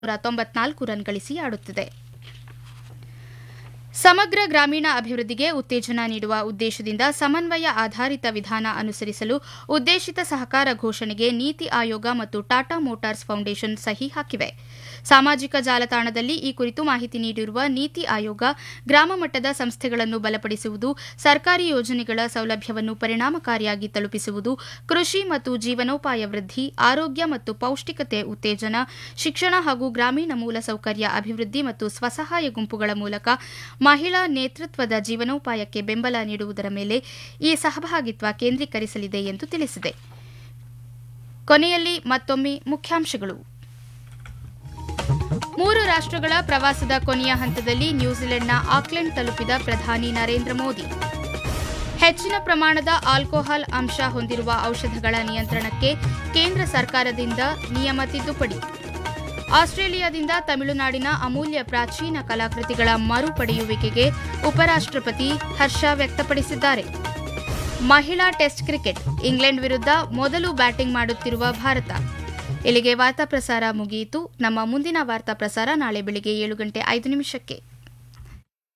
ನೂರ ತೊಂಬತ್ನಾಲ್ಕು ರನ್ ಗಳಿಸಿ ಆಡುತ್ತಿದೆ ಸಮಗ್ರ ಗ್ರಾಮೀಣ ಅಭಿವೃದ್ಧಿಗೆ ಉತ್ತೇಜನ ನೀಡುವ ಉದ್ದೇಶದಿಂದ ಸಮನ್ವಯ ಆಧಾರಿತ ವಿಧಾನ ಅನುಸರಿಸಲು ಉದ್ದೇಶಿತ ಸಹಕಾರ ಘೋಷಣೆಗೆ ನೀತಿ ಆಯೋಗ ಮತ್ತು ಟಾಟಾ ಮೋಟಾರ್ಸ್ ಫೌಂಡೇಶನ್ ಸಹಿ ಹಾಕಿವೆ ಸಾಮಾಜಿಕ ಜಾಲತಾಣದಲ್ಲಿ ಈ ಕುರಿತು ಮಾಹಿತಿ ನೀಡಿರುವ ನೀತಿ ಆಯೋಗ ಗ್ರಾಮ ಮಟ್ಟದ ಸಂಸ್ಥೆಗಳನ್ನು ಬಲಪಡಿಸುವುದು ಸರ್ಕಾರಿ ಯೋಜನೆಗಳ ಸೌಲಭ್ಯವನ್ನು ಪರಿಣಾಮಕಾರಿಯಾಗಿ ತಲುಪಿಸುವುದು ಕೃಷಿ ಮತ್ತು ಜೀವನೋಪಾಯ ವೃದ್ಧಿ ಆರೋಗ್ಯ ಮತ್ತು ಪೌಷ್ಟಿಕತೆ ಉತ್ತೇಜನ ಶಿಕ್ಷಣ ಹಾಗೂ ಗ್ರಾಮೀಣ ಮೂಲಸೌಕರ್ಯ ಅಭಿವೃದ್ಧಿ ಮತ್ತು ಸ್ವಸಹಾಯ ಗುಂಪುಗಳ ಮೂಲಕ ಮಹಿಳಾ ನೇತೃತ್ವದ ಜೀವನೋಪಾಯಕ್ಕೆ ಬೆಂಬಲ ನೀಡುವುದರ ಮೇಲೆ ಈ ಸಹಭಾಗಿತ್ವ ಕೇಂದ್ರೀಕರಿಸಲಿದೆ ಎಂದು ತಿಳಿಸಿದೆ ಕೊನೆಯಲ್ಲಿ ಮತ್ತೊಮ್ಮೆ ಮುಖ್ಯಾಂಶಗಳು ಮೂರು ರಾಷ್ಟ್ರಗಳ ಪ್ರವಾಸದ ಕೊನೆಯ ಹಂತದಲ್ಲಿ ನ್ಯೂಜಿಲೆಂಡ್ನ ಆಕ್ಲೆಂಡ್ ತಲುಪಿದ ಪ್ರಧಾನಿ ನರೇಂದ್ರ ಮೋದಿ ಹೆಚ್ಚಿನ ಪ್ರಮಾಣದ ಆಲ್ಕೋಹಾಲ್ ಅಂಶ ಹೊಂದಿರುವ ಔಷಧಗಳ ನಿಯಂತ್ರಣಕ್ಕೆ ಕೇಂದ್ರ ಸರ್ಕಾರದಿಂದ ನಿಯಮ ತಿದ್ದುಪಡಿ ಆಸ್ಟ್ರೇಲಿಯಾದಿಂದ ತಮಿಳುನಾಡಿನ ಅಮೂಲ್ಯ ಪ್ರಾಚೀನ ಕಲಾಕೃತಿಗಳ ಮರುಪಡೆಯುವಿಕೆಗೆ ಉಪರಾಷ್ಟ್ರಪತಿ ಹರ್ಷ ವ್ಯಕ್ತಪಡಿಸಿದ್ದಾರೆ ಮಹಿಳಾ ಟೆಸ್ಟ್ ಕ್ರಿಕೆಟ್ ಇಂಗ್ಲೆಂಡ್ ವಿರುದ್ಧ ಮೊದಲು ಬ್ಯಾಟಿಂಗ್ ಮಾಡುತ್ತಿರುವ ಭಾರತ ಇಲ್ಲಿಗೆ ವಾರ್ತಾ ಪ್ರಸಾರ ಮುಗಿಯಿತು ನಮ್ಮ ಮುಂದಿನ ವಾರ್ತಾ ಪ್ರಸಾರ ನಾಳೆ ಬೆಳಿಗ್ಗೆ ಏಳು ಗಂಟೆ ಐದು ನಿಮಿಷಕ್ಕೆ